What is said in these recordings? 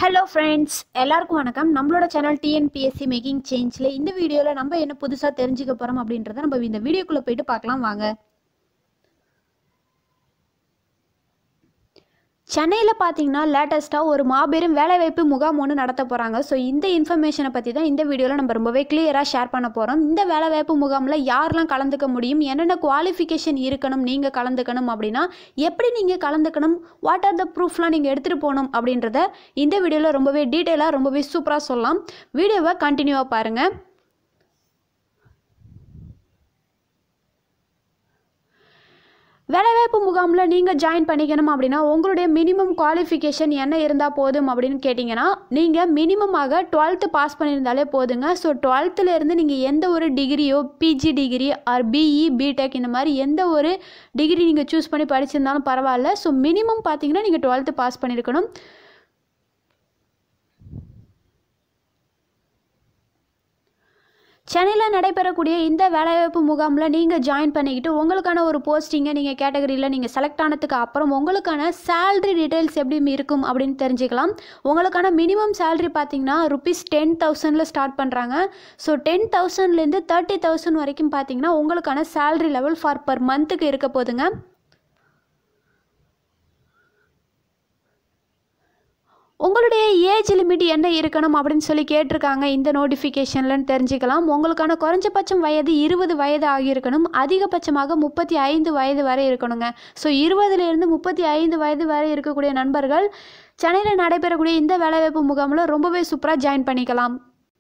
hello friends எல்லாருக்கும் வணக்கம் நம்மளோட சேனல் டிஎன்பிஎஸ்சி மேக்கிங் சேஞ்சில் இந்த வீடியோவில் நம்ம என்ன புதுசாக தெரிஞ்சுக்க போகிறோம் அப்படின்றத நம்ம இந்த வீடியோக்குள்ளே போயிட்டு பார்க்கலாம் வாங்க சென்னையில் பார்த்தீங்கன்னா லேட்டஸ்ட்டாக ஒரு மாபெரும் வேலைவாய்ப்பு முகாம் ஒன்று நடத்த போகிறாங்க ஸோ இந்த இன்ஃபர்மேஷனை பற்றி தான் இந்த வீடியோவில் நம்ம ரொம்பவே கிளியராக ஷேர் பண்ண போகிறோம் இந்த வேலைவாய்ப்பு முகாமில் யாரெல்லாம் கலந்துக்க முடியும் என்னென்ன குவாலிஃபிகேஷன் இருக்கணும் நீங்கள் கலந்துக்கணும் அப்படின்னா எப்படி நீங்கள் கலந்துக்கணும் வாட் ஆர் த ப்ரூஃப்லாம் நீங்கள் எடுத்துகிட்டு போகணும் அப்படின்றத இந்த வீடியோவில் ரொம்பவே டீட்டெயிலாக ரொம்பவே சூப்பராக சொல்லலாம் வீடியோவை கண்டினியூவாக பாருங்கள் வேலைவாய்ப்பு முகாமில் நீங்கள் ஜாயின் பண்ணிக்கணும் அப்படின்னா உங்களுடைய மினிமம் குவாலிஃபிகேஷன் என்ன இருந்தால் போதும் அப்படின்னு கேட்டிங்கன்னா நீங்கள் மினிமமாக டுவெல்த்து பாஸ் பண்ணியிருந்தாலே போதுங்க ஸோ டுவெல்த்துலேருந்து நீங்கள் எந்த ஒரு டிகிரியோ PG degree or BE BTech இந்த மாதிரி எந்த ஒரு டிகிரி நீங்கள் சூஸ் பண்ணி படிச்சிருந்தாலும் பரவாயில்ல ஸோ மினிமம் பார்த்தீங்கன்னா நீங்கள் டுவெல்த்து பாஸ் பண்ணியிருக்கணும் சென்னையில் நடைபெறக்கூடிய இந்த வேலைவாய்ப்பு முகாமில் நீங்கள் ஜாயின் பண்ணிக்கிட்டு உங்களுக்கான ஒரு போஸ்டிங்கை நீங்கள் கேட்டகரியில் நீங்கள் செலக்ட் ஆனதுக்கு அப்புறம் உங்களுக்கான சேல்ரி டீட்டெயில்ஸ் எப்படி இருக்கும் அப்படின்னு தெரிஞ்சுக்கலாம் உங்களுக்கான மினிமம் சேல்ரி பார்த்தீங்கன்னா ருபீஸ் டென் தௌசண்டில் ஸ்டார்ட் பண்ணுறாங்க ஸோ டென் தௌசண்ட்லேருந்து தேர்ட்டி தௌசண்ட் வரைக்கும் பார்த்தீங்கன்னா உங்களுக்கான சேல்ரி லெவல் ஃபார் பர் மந்த்துக்கு இருக்க போதுங்க உங்களுடைய ஏஜ் லிமிட் என்ன இருக்கணும் அப்படின்னு சொல்லி கேட்டிருக்காங்க இந்த நோட்டிஃபிகேஷன்லன்னு தெரிஞ்சுக்கலாம் உங்களுக்கான குறைஞ்சபட்சம் வயது இருபது வயது ஆகியிருக்கணும் அதிகபட்சமாக முப்பத்தி ஐந்து வயது வரை இருக்கணுங்க ஸோ இருபதுலேருந்து முப்பத்தி ஐந்து வயது வரை இருக்கக்கூடிய நண்பர்கள் சென்னையில் நடைபெறக்கூடிய இந்த வேலைவாய்ப்பு முகாமில் ரொம்பவே சூப்பராக ஜாயின் பண்ணிக்கலாம்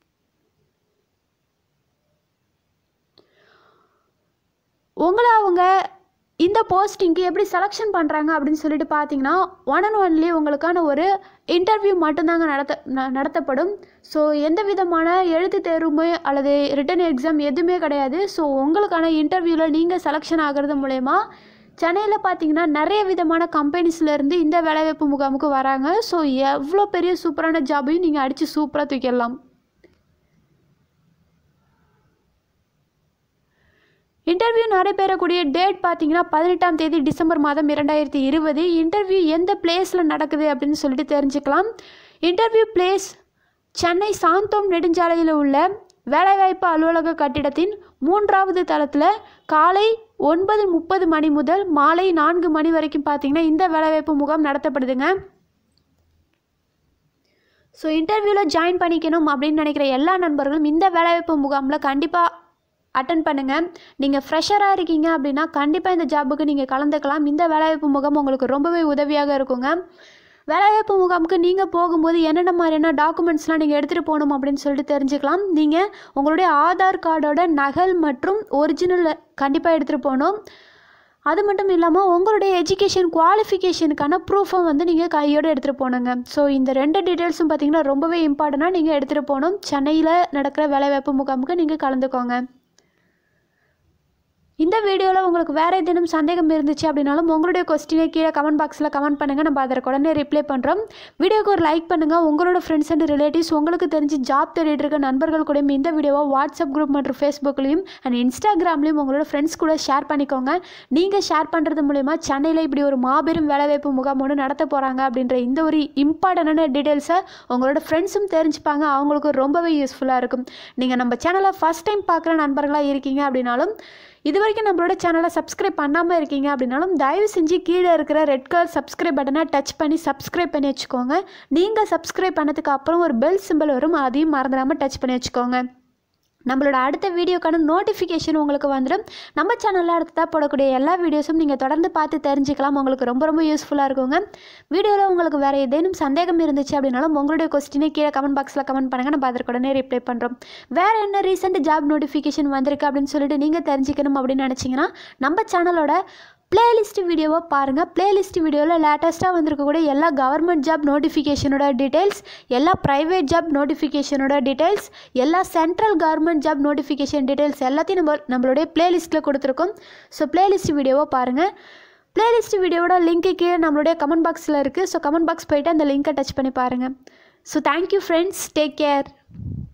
உங்களை அவங்க இந்த போஸ்டிங்க்கு எப்படி செலெக்ஷன் பண்ணுறாங்க அப்படின்னு சொல்லிட்டு பார்த்தீங்கன்னா ஒன் அண்ட் ஒன்லி உங்களுக்கான ஒரு இன்டர்வியூ மட்டும்தாங்க நடத்த ந- நடத்தப்படும் ஸோ எந்த விதமான எழுத்து தேர்வுமே அல்லது ரிட்டன் எக்ஸாம் எதுவுமே கிடையாது ஸோ உங்களுக்கான இன்டர்வியூவில் நீங்கள் செலெக்ஷன் ஆகிறது மூலயமா சென்னையில் பார்த்தீங்கன்னா நிறைய விதமான கம்பெனிஸ்லேருந்து இந்த வேலைவாய்ப்பு முகாமுக்கு வராங்க ஸோ எவ்வளோ பெரிய சூப்பரான ஜாபையும் நீங்கள் அடித்து சூப்பராக தூக்கிடலாம் இன்டர்வியூ நடைபெறக்கூடிய டேட் பார்த்தீங்கன்னா பதினெட்டாம் தேதி டிசம்பர் மாதம் இரண்டாயிரத்தி இருபது இன்டர்வியூ எந்த பிளேஸில் நடக்குது அப்படின்னு சொல்லிட்டு தெரிஞ்சுக்கலாம் இன்டர்வியூ பிளேஸ் சென்னை சாந்தோம் நெடுஞ்சாலையில் உள்ள வேலைவாய்ப்பு அலுவலக கட்டிடத்தின் மூன்றாவது தளத்தில் காலை ஒன்பது முப்பது மணி முதல் மாலை நான்கு மணி வரைக்கும் பார்த்தீங்கன்னா இந்த வேலைவாய்ப்பு முகாம் நடத்தப்படுதுங்க ஸோ இன்டர்வியூவில் ஜாயின் பண்ணிக்கணும் அப்படின்னு நினைக்கிற எல்லா நண்பர்களும் இந்த வேலைவாய்ப்பு முகாமில் கண்டிப்பாக அட்டன் பண்ணுங்கள் நீங்கள் ஃப்ரெஷராக இருக்கீங்க அப்படின்னா கண்டிப்பாக இந்த ஜாபுக்கு நீங்கள் கலந்துக்கலாம் இந்த வேலைவாய்ப்பு முகாம் உங்களுக்கு ரொம்பவே உதவியாக இருக்குங்க வேலைவாய்ப்பு முகாமுக்கு நீங்கள் போகும்போது என்னென்ன மாதிரியான டாக்குமெண்ட்ஸ்லாம் நீங்கள் எடுத்துகிட்டு போகணும் அப்படின்னு சொல்லிட்டு தெரிஞ்சுக்கலாம் நீங்கள் உங்களுடைய ஆதார் கார்டோட நகல் மற்றும் ஒரிஜினல் கண்டிப்பாக எடுத்துகிட்டு போகணும் அது மட்டும் இல்லாமல் உங்களுடைய எஜுகேஷன் குவாலிஃபிகேஷனுக்கான ப்ரூஃபும் வந்து நீங்கள் கையோடு எடுத்துகிட்டு போகணுங்க ஸோ இந்த ரெண்டு டீட்டெயில்ஸும் பார்த்தீங்கன்னா ரொம்பவே இம்பார்ட்டண்ட்டாக நீங்கள் எடுத்துகிட்டு போகணும் சென்னையில் நடக்கிற வேலைவாய்ப்பு முகாமுக்கு நீங்கள் கலந்துக்கோங்க இந்த வீடியோவில் உங்களுக்கு வேறு ஏதேனும் சந்தேகம் இருந்துச்சு அப்படின்னாலும் உங்களுடைய கொஸ்டினை கீழே கமெண்ட் பாக்ஸில் கமெண்ட் பண்ணுங்கள் நம்ம அதற்கு உடனே ரிப்ளை பண்ணுறோம் வீடியோக்கு ஒரு லைக் பண்ணுங்கள் உங்களோட ஃப்ரெண்ட்ஸ் அண்ட் ரிலேட்டிவ்ஸ் உங்களுக்கு தெரிஞ்சு ஜாப் தேடிட்டு இருக்க நண்பர்கள் கூடயும் இந்த வீடியோவை வாட்ஸ்அப் குரூப் மற்றும் ஃபேஸ்புக்லேயும் அண்ட் இன்ஸ்டாகிராம்லேயும் உங்களோட ஃப்ரெண்ட்ஸ் கூட ஷேர் பண்ணிக்கோங்க நீங்கள் ஷேர் பண்ணுறது மூலயமா சென்னையில் இப்படி ஒரு மாபெரும் வேலைவாய்ப்பு முகாம் ஒன்று நடத்த போகிறாங்க அப்படின்ற இந்த ஒரு இம்பார்ட்டண்டான டீட்டெயில்ஸை உங்களோட ஃப்ரெண்ட்ஸும் தெரிஞ்சுப்பாங்க அவங்களுக்கு ரொம்பவே யூஸ்ஃபுல்லாக இருக்கும் நீங்கள் நம்ம சேனலை ஃபஸ்ட் டைம் பார்க்குற நண்பர்களாக இருக்கீங்க அப்படின்னாலும் இது வரைக்கும் நம்மளோட சேனலை சப்ஸ்கிரைப் பண்ணாமல் இருக்கீங்க அப்படின்னாலும் தயவு செஞ்சு கீழே இருக்கிற ரெட் கலர் சப்ஸ்கிரைப் பட்டனை டச் பண்ணி சப்ஸ்கிரைப் பண்ணி வச்சுக்கோங்க நீங்கள் சப்ஸ்கிரைப் பண்ணதுக்கு அப்புறம் ஒரு பெல் சிம்பிள் வரும் அதையும் மறந்துடாமல் டச் பண்ணி வச்சுக்கோங்க நம்மளோட அடுத்த வீடியோக்கான நோட்டிஃபிகேஷன் உங்களுக்கு வந்துடும் நம்ம சேனலில் அடுத்ததாக போடக்கூடிய எல்லா வீடியோஸும் நீங்கள் தொடர்ந்து பார்த்து தெரிஞ்சுக்கலாம் உங்களுக்கு ரொம்ப ரொம்ப யூஸ்ஃபுல்லாக இருக்குங்க வீடியோவில் உங்களுக்கு வேறு ஏதேனும் சந்தேகம் இருந்துச்சு அப்படின்னாலும் உங்களுடைய கொஸ்டினை கீழே கமெண்ட் பாக்ஸில் கமெண்ட் பண்ணுங்கள் நம்ம அதற்கு உடனே ரிப்ளை பண்ணுறோம் வேறு என்ன ரீசெண்ட் ஜாப் நோட்டிஃபிகேஷன் வந்திருக்கு அப்படின்னு சொல்லிட்டு நீங்கள் தெரிஞ்சுக்கணும் அப்படின்னு நினச்சிங்கன்னா நம்ம சேனலோட பிளேலிஸ்ட் வீடியோவை பாருங்கள் பிளேலிஸ்ட் வீடியோவில் லேட்டஸ்ட்டாக வந்திருக்கக்கூடிய எல்லா கவர்மெண்ட் ஜாப் நோட்டிஃபிகேஷனோட டீட்டெயில்ஸ் எல்லா ப்ரைவேட் ஜாப் நோட்டிஃபிகேஷனோட டீட்டெயில்ஸ் எல்லா central government job notification details எல்லாத்தையும் நம்ம நம்மளுடைய பிளேலிஸ்ட்டில் கொடுத்துருக்கோம் ஸோ பிளேலிஸ்ட் வீடியோவை பாருங்கள் பிளேலிஸ்ட் வீடியோவோட லிங்க்கு கீழே நம்மளுடைய கமெண்ட் பாக்ஸில் இருக்குது ஸோ கமெண்ட் பாக்ஸ் போயிட்டு அந்த லிங்க்கை டச் பண்ணி பாருங்கள் so thank you friends take care